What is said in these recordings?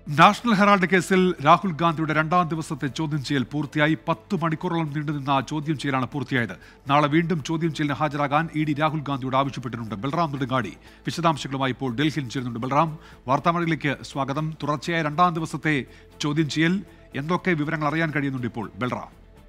national Herald കേസിൽ രാഹുൽ ഗാന്ധിയുടെ രണ്ടാം ദിവസത്തെ ചോദ്യം ചെയ്യൽ പൂർത്തിയായി പത്ത് മണിക്കൂറോളം നീണ്ടുനിന്ന ചോദ്യം ചെയ്യലാണ് പൂർത്തിയായത് നാളെ വീണ്ടും ചോദ്യം ചെയ്യലിന് ഹാജരാകാൻ ഇ ഡി രാഹുൽ ഗാന്ധിയോട് ആവശ്യപ്പെട്ടിട്ടുണ്ട് ബൽറാം നെടുങ്ങാടി വിശദാംശങ്ങളുമായി ഇപ്പോൾ ഡൽഹിയിൽ ചേരുന്നുണ്ട് ബൽറാം വാർത്താമഴയിലേക്ക് സ്വാഗതം തുടർച്ചയായ രണ്ടാം ദിവസത്തെ ചോദ്യം ചെയ്യൽ എന്തൊക്കെ വിവരങ്ങൾ അറിയാൻ കഴിയുന്നുണ്ട് ഇപ്പോൾ ബൽറാം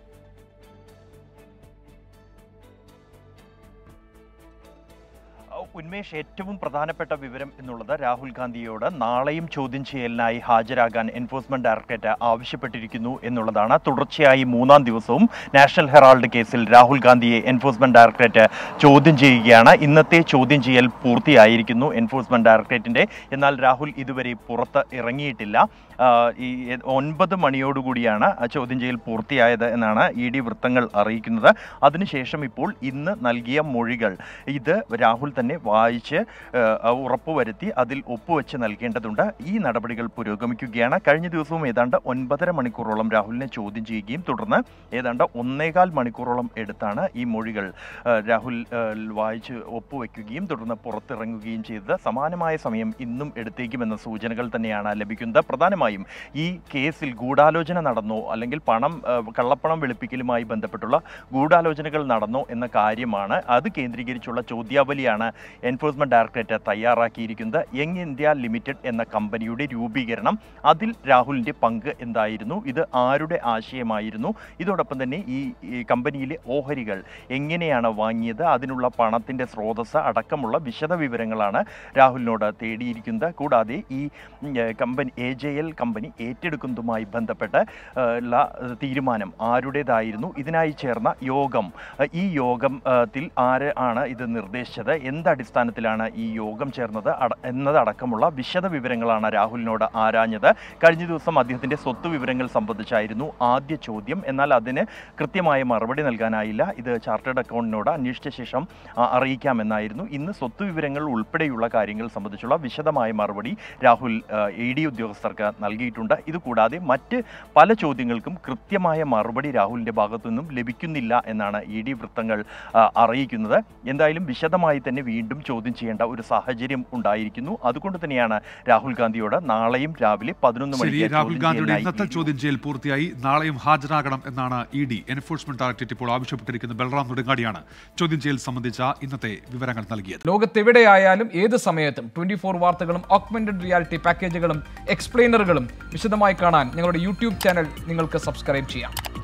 ഉന്മേഷ് ഏറ്റവും പ്രധാനപ്പെട്ട വിവരം എന്നുള്ളത് രാഹുൽ ഗാന്ധിയോട് നാളെയും ചോദ്യം ചെയ്യലിനായി ഹാജരാകാൻ എൻഫോഴ്സ്മെന്റ് ഡയറക്ടറേറ്റ് ആവശ്യപ്പെട്ടിരിക്കുന്നു എന്നുള്ളതാണ് തുടർച്ചയായി മൂന്നാം ദിവസവും നാഷണൽ ഹെറാൾഡ് കേസിൽ രാഹുൽ ഗാന്ധിയെ എൻഫോഴ്സ്മെന്റ് ഡയറക്ടറേറ്റ് ചോദ്യം ചെയ്യുകയാണ് ഇന്നത്തെ ചോദ്യം ചെയ്യൽ പൂർത്തിയായിരിക്കുന്നു എൻഫോഴ്സ്മെന്റ് ഡയറക്ടറേറ്റിന്റെ എന്നാൽ രാഹുൽ ഇതുവരെ പുറത്ത് ഇറങ്ങിയിട്ടില്ല ആ, ഈ ഒൻപത് മണിയോടുകൂടിയാണ് ആ ചോദ്യം ചെയ്യൽ പൂർത്തിയായത് എന്നാണ് ഇ ഡി വൃത്തങ്ങൾ അറിയിക്കുന്നത് അതിനുശേഷം ഇപ്പോൾ ഇന്ന് നൽകിയ മൊഴികൾ ഇത് രാഹുൽ തന്നെ വായിച്ച് ആ, ഉറപ്പുവരുത്തി അതിൽ ഒപ്പുവെച്ച് നൽകേണ്ടതുണ്ട് ഈ നടപടികൾ പുരോഗമിക്കുകയാണ് കഴിഞ്ഞ ദിവസവും ഏതാണ്ട് ഒൻപതര മണിക്കൂറോളം രാഹുലിനെ ചോദ്യം ചെയ്യുകയും തുടർന്ന് ഏതാണ്ട് ഒന്നേകാൽ മണിക്കൂറോളം എടുത്താണ് ഈ മൊഴികൾ ആ, രാഹുൽ ആ, വായിച്ച് ഒപ്പുവെക്കുകയും തുടർന്ന് പുറത്തിറങ്ങുകയും ചെയ്തത് സമാനമായ സമയം ഇന്നും എടുത്തേക്കുമെന്ന സൂചനകൾ തന്നെയാണ് ലഭിക്കുന്നത് പ്രധാനമായും ഈ കേസിൽ ഗൂഢാലോചന നടന്നോ അല്ലെങ്കിൽ പണം ആ, കള്ളപ്പണം വെളുപ്പിക്കലുമായി ബന്ധപ്പെട്ടുള്ള ഗൂഢാലോചനകൾ നടന്നോ എന്ന കാര്യമാണ് അത് കേന്ദ്രീകരിച്ചുള്ള ചോദ്യാവലിയാണ് എൻഫോഴ്സ്മെന്റ് ഡയറക്ടറേറ്റ് തയ്യാറാക്കിയിരിക്കുന്നത് യങ് ഇന്ത്യ ലിമിറ്റഡ് എന്ന കമ്പനിയുടെ രൂപീകരണം അതിൽ രാഹുലിന്റെ പങ്ക് എന്തായിരുന്നു ഇത് ആരുടെ ആശയമായിരുന്നു ഇതോടൊപ്പം തന്നെ ഈ ഈ കമ്പനിയിലെ ഓഹരികൾ എങ്ങനെയാണ് വാങ്ങിയത് അതിനുള്ള പണത്തിന്റെ സ്രോതസ് അടക്കമുള്ള വിശദ വിവരങ്ങളാണ് രാഹുലിനോട് തേടിയിരിക്കുന്നത് കൂടാതെ ഈ ഉം, ഏ, company A J L company ഏറ്റെടുക്കുന്നതുമായി ബന്ധപ്പെട്ട് ഏ, ഉള്ള ഏ, തീരുമാനം ആരുടേതായിരുന്നു ഇതിനായി ചേർന്ന യോഗം ഏ, ഈ യോഗം ഏ, ത്തിൽ ആര് ആണ് ഇത് നിർദ്ദേശിച്ചത് എന്തടിസ്ഥാനത്തിലാണ് ഈ യോഗം ചേർന്നത് അട- എന്നതടക്കമുള്ള വിശദ വിവരങ്ങളാണ് രാഹുലിനോട് ആരാഞ്ഞത് കഴിഞ്ഞ ദിവസം അദ്ദേഹത്തിന്റെ സ്വത്ത് വിവരങ്ങൾ സംബന്ധിച്ചായിരുന്നു ആദ്യ ചോദ്യം എന്നാൽ അതിന് കൃത്യമായ മറുപടി നൽകാനായില്ല ഇത് ചാർട്ടേഡ് അക്കൗണ്ടിനോട് അന്വേഷിച്ച ശേഷം ആ, അറിയിക്കാമെന്നായിരുന്നു ഇന്ന് സ്വത്ത് വിവരങ്ങൾ ഉൾപ്പെടെയുള്ള കാര്യങ്ങൾ സംബന്ധിച്ചുള്ള വിശദമായ മറുപടി രാഹുൽ ഇ ഡി ഉദ്യോഗസ്ഥർക്ക് നൽകിയിട്ടുണ്ട് ഇതുകൂടാതെ മറ്റ് പല ചോദ്യങ്ങൾക്കും കൃത്യമായ മറുപടി രാഹുലിന്റെ ഭാഗത്തു നിന്നും ലഭിക്കുന്നില്ല എന്നാണ് ഇ ഡി വൃത്തങ്ങൾ ആ, അറിയിക്കുന്നത് എന്തായാലും വിശദമായി തന്നെ വീണ്ടും ചോദ്യം ചെയ്യേണ്ട ഒരു സാഹചര്യം ഉണ്ടായിരിക്കുന്നു അതുകൊണ്ട് തന്നെയാണ് രാഹുൽ ഗാന്ധിയോട് നാളെയും രാവിലെ പതിനൊന്ന് ശരി മണിക്ക് രാഹുൽ ചോദ്യം ഗാന്ധിയുടെ ചെയ്യലിനായി ഇന്നത്തെ ED ചോദ്യം ചെയ്യൽ പൂർത്തിയായി നാളെയും ഹാജരാകണം എന്നാണ് ഇ ഡി എൻഫോഴ്സ്മെന്റ് ഡയറക്ടറേറ്റ് ഇപ്പോൾ ആവശ്യപ്പെട്ടിരിക്കുന്നത് ബൽറാം നെടുങ്ങാടിയാണ് ചോദ്യം ചെയ്യൽ സംബന്ധിച്ച ഇന്നത്തെ വിവരങ്ങൾ നൽകിയത് ലോകത്തെവിടെയായാലും ഏത് സമയത്തും ട്വന്റി ഫോർ വാർത്തകളും ഓഗ്മെന്റഡ് റിയാലിറ്റി പാക്കേജുകളും എക്സ്പ്ലെയിനറുകളും വിശദമായി കാണാൻ ഞങ്ങളുടെ യൂട്യൂബ് ചാനൽ നിങ്ങൾക്ക് സബ്സ്ക്രൈബ് ചെയ്യാം